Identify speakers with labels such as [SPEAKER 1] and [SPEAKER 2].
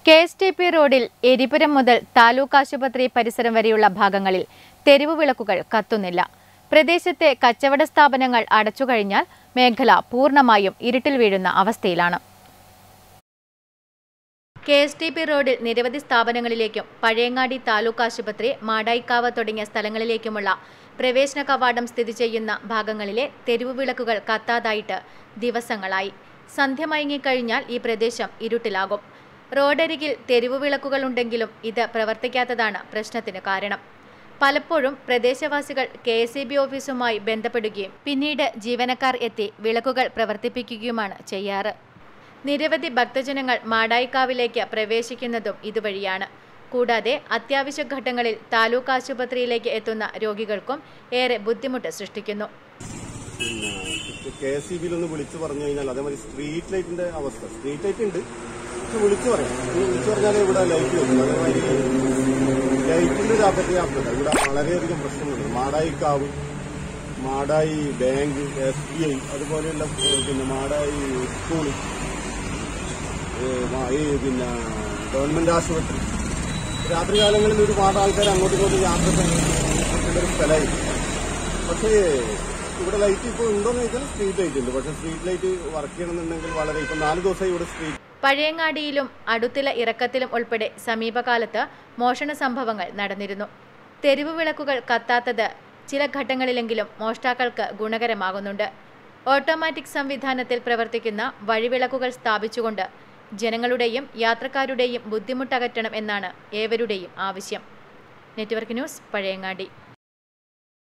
[SPEAKER 1] K S T P റോഡിൽ എരിപുരം മുതൽ താലൂക്ക് ആശുപത്രി പരിസരം വരെയുള്ള ഭാഗങ്ങളിൽ തെരുവ് വിളക്കുകൾ കത്തുന്നില്ല പ്രദേശത്തെ കച്ചവട സ്ഥാപനങ്ങൾ അടച്ചുകഴിഞ്ഞാൽ മേഖല പൂർണ്ണമായും ഇരുട്ടിൽ വീഴുന്ന അവസ്ഥയിലാണ് കെ എസ് ടി പി റോഡിൽ നിരവധി സ്ഥാപനങ്ങളിലേക്കും പഴയങ്ങാടി താലൂക്ക് ആശുപത്രി മാടായിക്കാവ് തുടങ്ങിയ സ്ഥലങ്ങളിലേക്കുമുള്ള പ്രവേശന കവാടം സ്ഥിതി ചെയ്യുന്ന ഭാഗങ്ങളിലെ തെരുവ് വിളക്കുകൾ കത്താതായിട്ട് ദിവസങ്ങളായി സന്ധ്യ മയങ്ങിക്കഴിഞ്ഞാൽ ഈ പ്രദേശം ഇരുട്ടിലാകും റോഡരികിൽ തെരുവ് വിളക്കുകൾ ഉണ്ടെങ്കിലും ഇത് പ്രവർത്തിക്കാത്തതാണ് പ്രശ്നത്തിന് കാരണം പലപ്പോഴും പ്രദേശവാസികൾ കെ എസ് ഇ ബി ഓഫീസുമായി ബന്ധപ്പെടുകയും പിന്നീട് ജീവനക്കാർ എത്തി വിളക്കുകൾ പ്രവർത്തിപ്പിക്കുകയുമാണ് ചെയ്യാറ് നിരവധി ഭക്തജനങ്ങൾ മാടായിക്കാവിലേക്ക് പ്രവേശിക്കുന്നതും ഇതുവഴിയാണ് കൂടാതെ അത്യാവശ്യ ഘട്ടങ്ങളിൽ താലൂക്ക് ആശുപത്രിയിലേക്ക് എത്തുന്ന രോഗികൾക്കും ഏറെ ബുദ്ധിമുട്ട് സൃഷ്ടിക്കുന്നു
[SPEAKER 2] പിന്നെ കെ എസ് ഇ ബിയിൽ ഒന്ന് വിളിച്ചു പറഞ്ഞു കഴിഞ്ഞാൽ അതേമാതിരി സ്ട്രീറ്റ് ലൈറ്റിന്റെ അവസ്ഥ സ്ട്രീറ്റ് ലൈറ്റ് ഉണ്ട് പക്ഷെ വിളിച്ചു പറയാം ഇത് വിളിച്ചു പറഞ്ഞാലേ ഇവിടെ ലൈറ്റ് വരും അതേമാതിരി ലൈറ്റിന്റെ ഒരു അപര്യാപ്തത ഇവിടെ വളരെയധികം പ്രശ്നങ്ങളുണ്ട് Madayikkavu Madayi bank S B I അതുപോലെയുള്ള ഏഹ്, പിന്നെ മാടായി സ്കൂള് ഏഹ്, മാ- ഈ പിന്നെ ഗവൺമെന്റ് ആശുപത്രി രാത്രി കാലങ്ങളിൽ ഒരുപാട് ആൾക്കാർ അങ്ങോട്ടും ഇങ്ങോട്ടും യാത്ര ചെയ്യുന്ന ഒരു സ്ഥലമായിരിക്കും പക്ഷേ ഇവിടെ ലൈറ്റ് ഇപ്പോൾ ഉണ്ടോന്ന് ചോദിച്ചാൽ സ്ട്രീറ്റ് ലൈറ്റ് ഉണ്ട് പക്ഷെ സ്ട്രീറ്റ് ലൈറ്റ് വർക്ക് ചെയ്യണമെന്നുണ്ടെങ്കിൽ വളരെ ഇപ്പൊ നാല് ദിവസമായി ഇവിടെ സ്ട്രീറ്റ്
[SPEAKER 1] പഴയങ്ങാടിയിലും അടുത്തില ഇറക്കത്തിലും ഉൾപ്പെടെ സമീപകാലത്ത് മോഷണ സംഭവങ്ങൾ നടന്നിരുന്നു തെരുവ് വിളക്കുകൾ കത്താത്തത് ചില ഘട്ടങ്ങളിലെങ്കിലും മോഷ്ടാക്കൾക്ക് ഗുണകരമാകുന്നുണ്ട് ഓട്ടോമാറ്റിക് സംവിധാനത്തിൽ പ്രവർത്തിക്കുന്ന വഴിവിളക്കുകൾ സ്ഥാപിച്ചുകൊണ്ട് ജനങ്ങളുടെയും യാത്രക്കാരുടെയും ബുദ്ധിമുട്ടകറ്റണം എന്നാണ് ഏവരുടെയും ആവശ്യം നെറ്റ്വർക്ക് ന്യൂസ് പഴയങ്ങാടി